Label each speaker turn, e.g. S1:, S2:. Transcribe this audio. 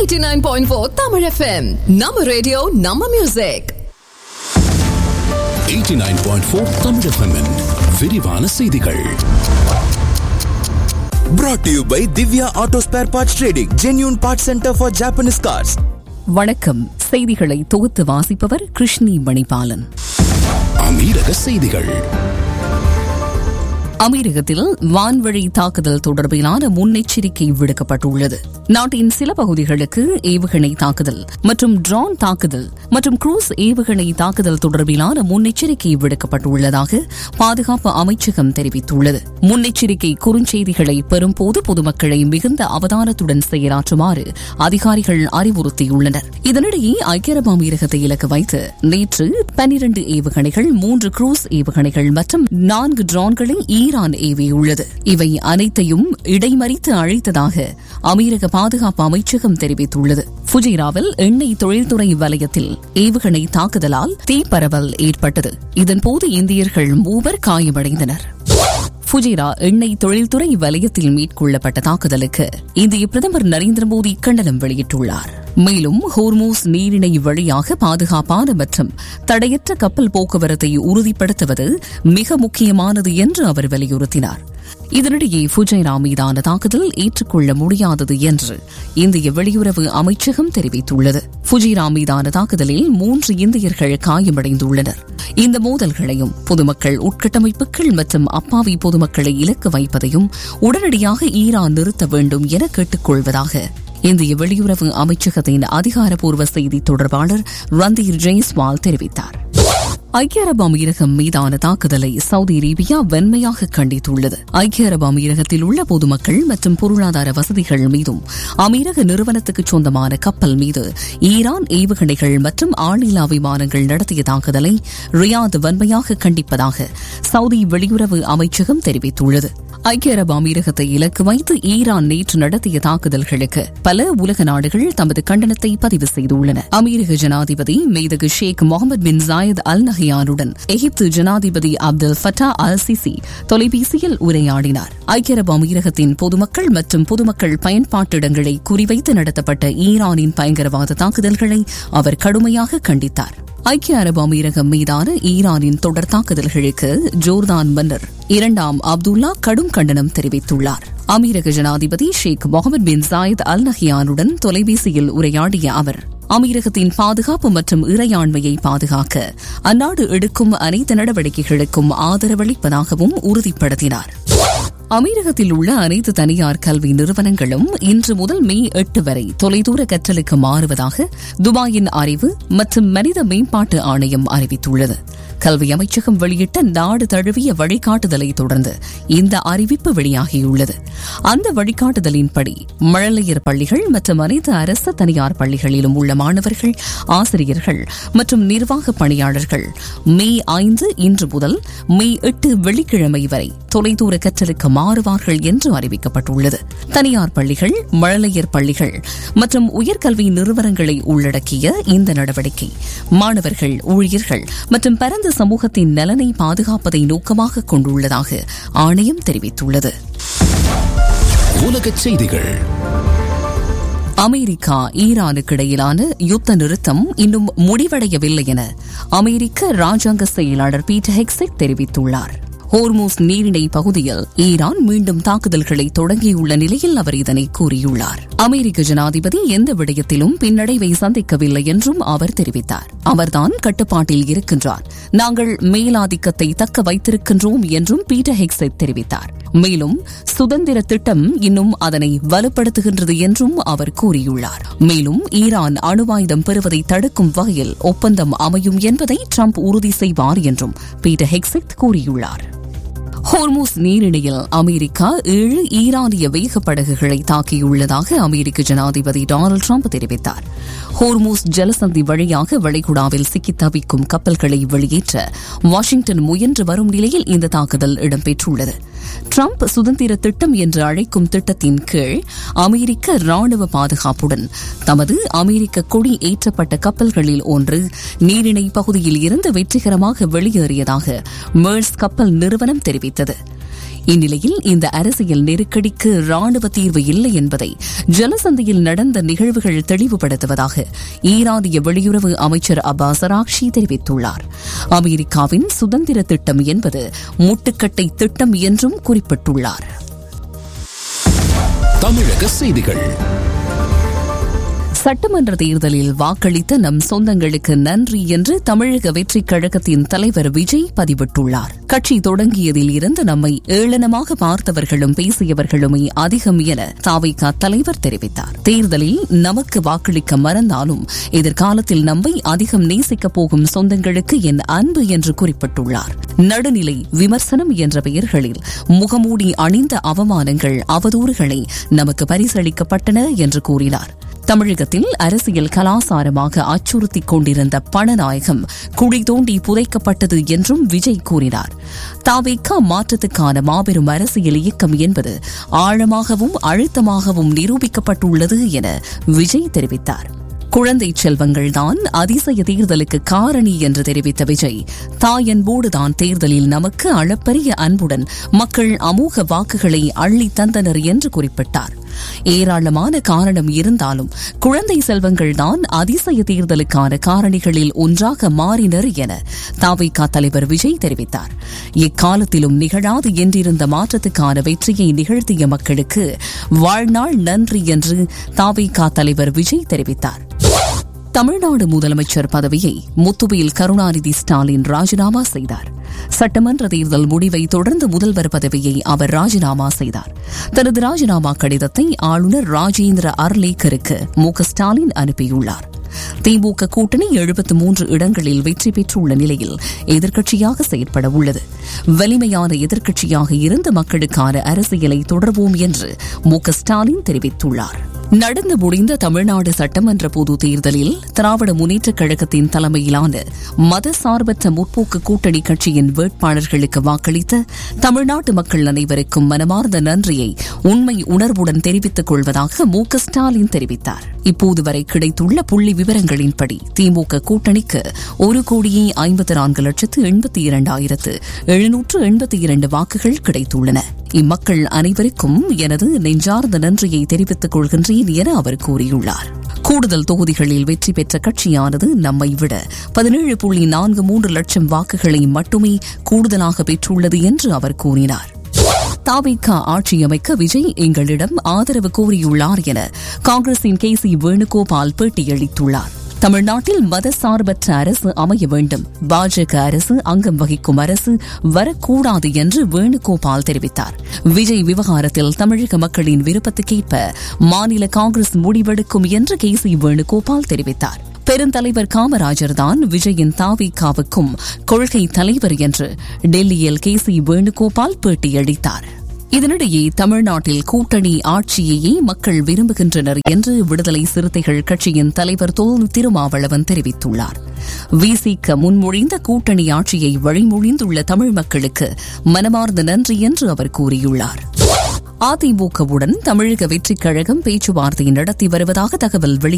S1: 89.4 Tamil FM. நம்ம radio நம்ம music
S2: 89.4 Tamil FM -இன் விரிவான செய்திகள்
S3: Brought to you by Divya Auto Spare Parts Trading, genuine parts center for Japanese cars.
S4: வணக்கம் செய்திகளை தொகுத்து வாசிப்பவர் கிருஷ்ணி மணிபாலன்
S2: அமீரக செய்திகள்
S4: அமீரகத்தில் வான்வழி தாக்குதல் தொடர்பிலான முன்னெச்சரிக்கை விடுக்கப்பட்டுள்ளது நாட்டின் சில பகுதிகளுக்கு ஏவுகணை தாக்குதல் மற்றும் ட்ரோன் தாக்குதல் மற்றும் குரூஸ் ஏவுகணை தாக்குதல் தொடர்பிலான முன்னெச்சரிக்கை விடுக்கப்பட்டுள்ளதாக பாதுகாப்பு அமைச்சகம் தெரிவித்துள்ளது முன்னெச்சரிக்கை குறுஞ்செய்திகளை பெறும்போது பொதுமக்களை மிகுந்த அவதானத்துடன் செயலாற்றுமாறு அதிகாரிகள் அறிவுறுத்தியுள்ளனர் இதனிடையே ஐக்கிய அரபு அமீரகத்தை இலக்கு வைத்து நேற்று பனிரண்டு ஏவுகணைகள் மூன்று குரூஸ் ஏவுகணைகள் மற்றும் நான்கு ட்ரோன்களை ஈரான் ஏவியுள்ளது இவை அனைத்தையும் இடைமறித்து அழைத்ததாக அமீரக பாதுகாப்பு அமைச்சகம் தெரிவித்துள்ளது ஃபுஜைராவில் எண்ணெய் தொழில்துறை வலயத்தில் ஏவுகணை தாக்குதலால் தீப்பரவல் ஏற்பட்டது இதன்போது இந்தியர்கள் மூவர் காயமடைந்தனர் ஃபுஜிரா எண்ணெய் தொழில்துறை வலயத்தில் மேற்கொள்ளப்பட்ட தாக்குதலுக்கு இந்திய பிரதமர் நரேந்திர மோடி கண்டனம் வெளியிட்டுள்ளார் மேலும் ஹோர்மூஸ் நீரிணை வழியாக பாதுகாப்பான மற்றும் தடையற்ற கப்பல் போக்குவரத்தை உறுதிப்படுத்துவது மிக முக்கியமானது என்று அவர் வலியுறுத்தினார் இதனிடையே ஃபுஜைரா மீதான தாக்குதல் ஏற்றுக்கொள்ள முடியாதது என்று இந்திய வெளியுறவு அமைச்சகம் தெரிவித்துள்ளது ஃபுஜிரா மீதான தாக்குதலில் மூன்று இந்தியர்கள் காயமடைந்துள்ளனர் இந்த மோதல்களையும் பொதுமக்கள் உட்கட்டமைப்புகள் மற்றும் அப்பாவி பொதுமக்களை இலக்கு வைப்பதையும் உடனடியாக ஈரான் நிறுத்த வேண்டும் என கேட்டுக்கொள்வதாக இந்திய வெளியுறவு அமைச்சகத்தின் அதிகாரப்பூர்வ செய்தி தொடர்பாளர் ரந்தீர் ஜெய்ஸ்வால் தெரிவித்தார் ஐக்கிய அரபு அமீரகம் மீதான தாக்குதலை சவுதி அரேபியா வெண்மையாக கண்டித்துள்ளது ஐக்கிய அரபு அமீரகத்தில் உள்ள பொதுமக்கள் மற்றும் பொருளாதார வசதிகள் மீதும் அமீரக நிறுவனத்துக்கு சொந்தமான கப்பல் மீது ஈரான் ஏவுகணைகள் மற்றும் ஆளில்லா விமானங்கள் நடத்திய தாக்குதலை ரியாத் வன்மையாக கண்டிப்பதாக சவுதி வெளியுறவு அமைச்சகம் தெரிவித்துள்ளது ஐக்கிய அரபு அமீரகத்தை இலக்கு வைத்து ஈரான் நேற்று நடத்திய தாக்குதல்களுக்கு பல உலக நாடுகள் தமது கண்டனத்தை பதிவு செய்துள்ளன அமீரக ஜனாதிபதி மேதகு ஷேக் முகமது பின் ஜாயத் அல் நஹியானுடன் எகிப்து ஜனாதிபதி அப்துல் ஃபட்டா அல் சிசி தொலைபேசியில் உரையாடினார் ஐக்கிய அரபு அமீரகத்தின் பொதுமக்கள் மற்றும் பொதுமக்கள் பயன்பாட்டிடங்களை குறிவைத்து நடத்தப்பட்ட ஈரானின் பயங்கரவாத தாக்குதல்களை அவர் கடுமையாக கண்டித்தார் ஐக்கிய அரபு அமீரகம் மீதான ஈரானின் தொடர் தாக்குதல்களுக்கு ஜோர்தான் மன்னர் இரண்டாம் அப்துல்லா கடும் கண்டனம் தெரிவித்துள்ளார் அமீரக ஜனாதிபதி ஷேக் முகமது பின் ஜாயத் அல் நஹியானுடன் தொலைபேசியில் உரையாடிய அவர் அமீரகத்தின் பாதுகாப்பு மற்றும் இறையாண்மையை பாதுகாக்க அந்நாடு எடுக்கும் அனைத்து நடவடிக்கைகளுக்கும் ஆதரவளிப்பதாகவும் உறுதிப்படுத்தினார் அமீரகத்தில் உள்ள அனைத்து தனியார் கல்வி நிறுவனங்களும் இன்று முதல் மே எட்டு வரை தொலைதூர கற்றலுக்கு மாறுவதாக துபாயின் அறிவு மற்றும் மனித மேம்பாட்டு ஆணையம் அறிவித்துள்ளது கல்வி அமைச்சகம் வெளியிட்ட நாடு தழுவிய வழிகாட்டுதலை தொடர்ந்து இந்த அறிவிப்பு வெளியாகியுள்ளது அந்த வழிகாட்டுதலின்படி மழலையர் பள்ளிகள் மற்றும் அனைத்து அரசு தனியார் பள்ளிகளிலும் உள்ள மாணவர்கள் ஆசிரியர்கள் மற்றும் நிர்வாக பணியாளர்கள் மே ஐந்து இன்று முதல் மே எட்டு வெள்ளிக்கிழமை வரை தொலைதூர கற்றலுக்கு மாறுவார்கள் என்று அறிவிக்கப்பட்டுள்ளது தனியார் பள்ளிகள் மழலையர் பள்ளிகள் மற்றும் உயர்கல்வி நிறுவனங்களை உள்ளடக்கிய இந்த நடவடிக்கை மாணவர்கள் ஊழியர்கள் மற்றும் பரந்த சமூகத்தின் நலனை பாதுகாப்பதை நோக்கமாக கொண்டுள்ளதாக ஆணையம் தெரிவித்துள்ளது
S2: உலக செய்திகள்
S4: அமெரிக்கா ஈரானுக்கு இடையிலான யுத்த நிறுத்தம் இன்னும் முடிவடையவில்லை என அமெரிக்க ராஜாங்க செயலாளர் பீட்டர் ஹெக்ஸெட் தெரிவித்துள்ளார் ஹோர்மூஸ் நீரிணை பகுதியில் ஈரான் மீண்டும் தாக்குதல்களை தொடங்கியுள்ள நிலையில் அவர் இதனை கூறியுள்ளார் அமெரிக்க ஜனாதிபதி எந்த விடயத்திலும் பின்னடைவை சந்திக்கவில்லை என்றும் அவர் தெரிவித்தார் அவர்தான் கட்டுப்பாட்டில் இருக்கின்றார் நாங்கள் மேலாதிக்கத்தை தக்க வைத்திருக்கின்றோம் என்றும் பீட்டர் ஹெக்ஸெட் தெரிவித்தார் மேலும் சுதந்திர திட்டம் இன்னும் அதனை வலுப்படுத்துகின்றது என்றும் அவர் கூறியுள்ளார் மேலும் ஈரான் அணுவாயுதம் பெறுவதை தடுக்கும் வகையில் ஒப்பந்தம் அமையும் என்பதை ட்ரம்ப் உறுதி செய்வார் என்றும் பீட்டர் ஹெக்ஸெட் கூறியுள்ளார் ஹோர்மூஸ் நீரிணையில் அமெரிக்கா ஏழு ஈரானிய வேகப்படகுகளை தாக்கியுள்ளதாக அமெரிக்க ஜனாதிபதி டொனால்டு ட்ரம்ப் தெரிவித்தார் ஹோர்மூஸ் ஜலசந்தி வழியாக வளைகுடாவில் சிக்கித் தவிக்கும் கப்பல்களை வெளியேற்ற வாஷிங்டன் முயன்று வரும் நிலையில் இந்த தாக்குதல் இடம்பெற்றுள்ளது ட்ரம்ப் சுதந்திர திட்டம் என்று அழைக்கும் திட்டத்தின் கீழ் அமெரிக்க ராணுவ பாதுகாப்புடன் தமது அமெரிக்க கொடி ஏற்றப்பட்ட கப்பல்களில் ஒன்று நீரிணை பகுதியில் இருந்து வெற்றிகரமாக வெளியேறியதாக மேர்ஸ் கப்பல் நிறுவனம் தெரிவித்தது இந்நிலையில் இந்த அரசியல் நெருக்கடிக்கு ராணுவ தீர்வு இல்லை என்பதை ஜலசந்தையில் நடந்த நிகழ்வுகள் தெளிவுபடுத்துவதாக ஈரானிய வெளியுறவு அமைச்சர் அப்பாஸ் அராக்ஷி தெரிவித்துள்ளார் அமெரிக்காவின் சுதந்திர திட்டம் என்பது முட்டுக்கட்டை திட்டம் என்றும் குறிப்பிட்டுள்ளார்
S2: தமிழக செய்திகள்
S4: சட்டமன்ற தேர்தலில் வாக்களித்த நம் சொந்தங்களுக்கு நன்றி என்று தமிழக வெற்றிக் கழகத்தின் தலைவர் விஜய் பதிவிட்டுள்ளார் கட்சி தொடங்கியதில் இருந்து நம்மை ஏளனமாக பார்த்தவர்களும் பேசியவர்களுமே அதிகம் என தாவைக்கா தலைவர் தெரிவித்தார் தேர்தலில் நமக்கு வாக்களிக்க மறந்தாலும் எதிர்காலத்தில் நம்மை அதிகம் நேசிக்கப் போகும் சொந்தங்களுக்கு என் அன்பு என்று குறிப்பிட்டுள்ளார் நடுநிலை விமர்சனம் என்ற பெயர்களில் முகமூடி அணிந்த அவமானங்கள் அவதூறுகளை நமக்கு பரிசளிக்கப்பட்டன என்று கூறினார் தமிழகத்தில் அரசியல் கலாசாரமாக அச்சுறுத்திக் கொண்டிருந்த பணநாயகம் குழி தோண்டி புதைக்கப்பட்டது என்றும் விஜய் கூறினார் தாவேக்கா மாற்றத்துக்கான மாபெரும் அரசியல் இயக்கம் என்பது ஆழமாகவும் அழுத்தமாகவும் நிரூபிக்கப்பட்டுள்ளது என விஜய் தெரிவித்தார் குழந்தை செல்வங்கள்தான் அதிசய தேர்தலுக்கு காரணி என்று தெரிவித்த விஜய் தாயன்போடுதான் தேர்தலில் நமக்கு அளப்பரிய அன்புடன் மக்கள் அமோக வாக்குகளை அள்ளி தந்தனர் என்று குறிப்பிட்டார் ஏராளமான காரணம் இருந்தாலும் குழந்தை செல்வங்கள்தான் அதிசய தேர்தலுக்கான காரணிகளில் ஒன்றாக மாறினர் என தாவைக்கா தலைவர் விஜய் தெரிவித்தார் எக்காலத்திலும் நிகழாது என்றிருந்த மாற்றத்துக்கான வெற்றியை நிகழ்த்திய மக்களுக்கு வாழ்நாள் நன்றி என்று தாவைக்கா தலைவர் விஜய் தெரிவித்தார் தமிழ்நாடு முதலமைச்சர் பதவியை முத்துவேல் கருணாநிதி ஸ்டாலின் ராஜினாமா செய்தார் சட்டமன்ற தேர்தல் முடிவை தொடர்ந்து முதல்வர் பதவியை அவர் ராஜினாமா செய்தார் தனது ராஜினாமா கடிதத்தை ஆளுநர் ராஜேந்திர அர்லேக்கருக்கு மு க ஸ்டாலின் அனுப்பியுள்ளார் திமுக கூட்டணி எழுபத்து மூன்று இடங்களில் வெற்றி பெற்றுள்ள நிலையில் எதிர்க்கட்சியாக செயற்பட உள்ளது வலிமையான எதிர்க்கட்சியாக இருந்து மக்களுக்கான அரசியலை தொடர்வோம் என்று மு க ஸ்டாலின் தெரிவித்துள்ளார் நடந்து முடிந்த தமிழ்நாடு சட்டமன்ற பொது தேர்தலில் திராவிட முன்னேற்றக் கழகத்தின் தலைமையிலான மதசார்பற்ற முற்போக்கு கூட்டணி கட்சியின் வேட்பாளர்களுக்கு வாக்களித்த தமிழ்நாட்டு மக்கள் அனைவருக்கும் மனமார்ந்த நன்றியை உண்மை உணர்வுடன் தெரிவித்துக் கொள்வதாக மு க ஸ்டாலின் தெரிவித்தார் இப்போது வரை கிடைத்துள்ள புள்ளி விவரங்களின்படி திமுக கூட்டணிக்கு ஒரு கோடியே ஐம்பத்தி நான்கு லட்சத்து எண்பத்தி இரண்டாயிரத்து எழுநூற்று எண்பத்தி இரண்டு வாக்குகள் கிடைத்துள்ளன இம்மக்கள் அனைவருக்கும் எனது நெஞ்சார்ந்த நன்றியை தெரிவித்துக் கொள்கின்றேன் என அவர் கூறியுள்ளார் கூடுதல் தொகுதிகளில் வெற்றி பெற்ற கட்சியானது நம்மை விட பதினேழு புள்ளி நான்கு மூன்று லட்சம் வாக்குகளை மட்டுமே கூடுதலாக பெற்றுள்ளது என்று அவர் கூறினார் தாவிக ஆட்சி அமைக்க விஜய் எங்களிடம் ஆதரவு கோரியுள்ளார் என காங்கிரசின் கே சி வேணுகோபால் பேட்டியளித்துள்ளார் தமிழ்நாட்டில் மதசார்பற்ற அரசு அமைய வேண்டும் பாஜக அரசு அங்கம் வகிக்கும் அரசு வரக்கூடாது என்று வேணுகோபால் தெரிவித்தார் விஜய் விவகாரத்தில் தமிழக மக்களின் விருப்பத்துக்கேற்ப மாநில காங்கிரஸ் முடிவெடுக்கும் என்று கே சி வேணுகோபால் தெரிவித்தார் பெருந்தலைவர் காமராஜர் தான் விஜயின் தாவிகாவுக்கும் கொள்கை தலைவர் என்று டெல்லியில் கே சி வேணுகோபால் பேட்டியளித்தார் இதனிடையே தமிழ்நாட்டில் கூட்டணி ஆட்சியையே மக்கள் விரும்புகின்றனர் என்று விடுதலை சிறுத்தைகள் கட்சியின் தலைவர் தோல் திருமாவளவன் தெரிவித்துள்ளார் விசிக முன்மொழிந்த கூட்டணி ஆட்சியை வழிமொழிந்துள்ள தமிழ் மக்களுக்கு மனமார்ந்த நன்றி என்று அவர் கூறியுள்ளார் அதிமுகவுடன் தமிழக வெற்றிக் கழகம் பேச்சுவார்த்தை நடத்தி வருவதாக தகவல் வெளி